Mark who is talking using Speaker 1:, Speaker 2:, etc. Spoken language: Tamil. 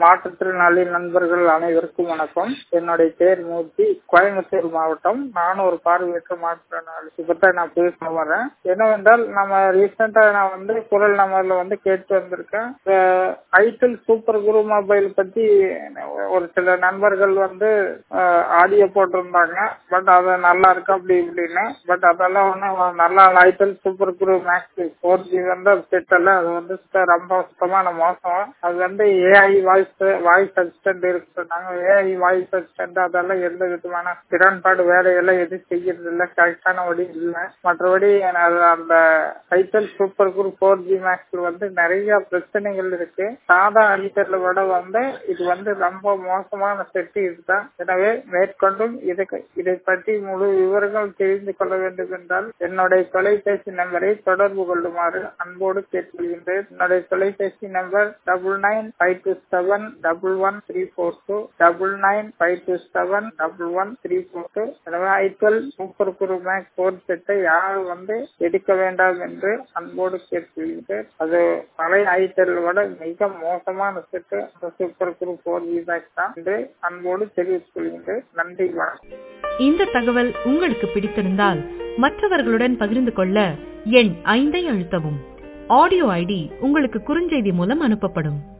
Speaker 1: மாற்றுத்திறனாளி நண்பர்கள் அனைவருக்கும் வணக்கம் என்னுடைய பேர் மூர்த்தி கோயம்புத்தூர் மாவட்டம் நானும் ஒரு பார்வையற்ற மாற்றுத்திறனாளி இப்பதான் நான் பேச வரேன் என்னவென்றால் நம்ம ரீசெண்டா நான் வந்து குரல் நம்மள வந்து கேட்டு வந்திருக்கேன் ஐட்டல் சூப்பர் குரு மொபைல் பத்தி ஒரு சில நண்பர்கள் வந்து ஆடியோ போட்டிருந்தாங்க பட் அது நல்லா இருக்கு அப்படி இப்படின்னு பட் அதெல்லாம் ஒன்றும் நல்லா itel Super Guru Max four G வந்து செட் அல்ல அது வந்து ரொம்ப சுத்தமான மோசம் அது வந்து ஏஐ வாய்ஸ் வாய்ஸ் அசிஸ்டன்ட் இருக்கு சொன்னாங்க ஏஐ வாய்ஸ் அசிஸ்டன்ட் அதெல்லாம் எந்த விதமான திறன்பாடு வேலையெல்லாம் எதுவும் செய்யறது இல்லை கரெக்டான வழி இல்லை மற்றபடி அந்த itel Super Guru four G மேக்ஸ்ல வந்து நிறைய பிரச்சனைகள் இருக்கு சாதா அடித்தர்ல விட வந்து இது வந்து ரொம்ப மோசமான செட்டு இதுதான் எனவே மேற்கொண்டும் இதுக்கு இதை பற்றி முழு விவரங்கள் தெரிந்து கொள்ள வேண்டும் என்றால் என்னுடைய தொலைபேசி நம்பரை தொடர்பு கொள்ளுமாறு அன்போடு கேட்டுக்கொள்கின்றேன் என்னுடைய தொலைபேசி number double nine five two seven double one three four two double nine five two seven double one three four two எனவே itel Super Guru Max four செட்டை யாரும் வந்து எடுக்க வேண்டாம் என்று அன்போடு கேட்டுக்கொள்கிறேன் அது பழைய ஐபிஎல் விட மிக மோசமான செட்டு அந்த Super Guru four G Max தான் என்று அன்போடு தெரிவித்துக் கொள்கின்றேன் நன்றி வணக்கம்
Speaker 2: இந்த தகவல் உங்களுக்கு பிடித்திருந்தால் மற்றவர்களுடன் பகிர்ந்து கொள்ள எண் ஐந்தை அழுத்தவும் ஆடியோ ஐடி உங்களுக்கு குறுஞ்செய்தி மூலம் அனுப்பப்படும்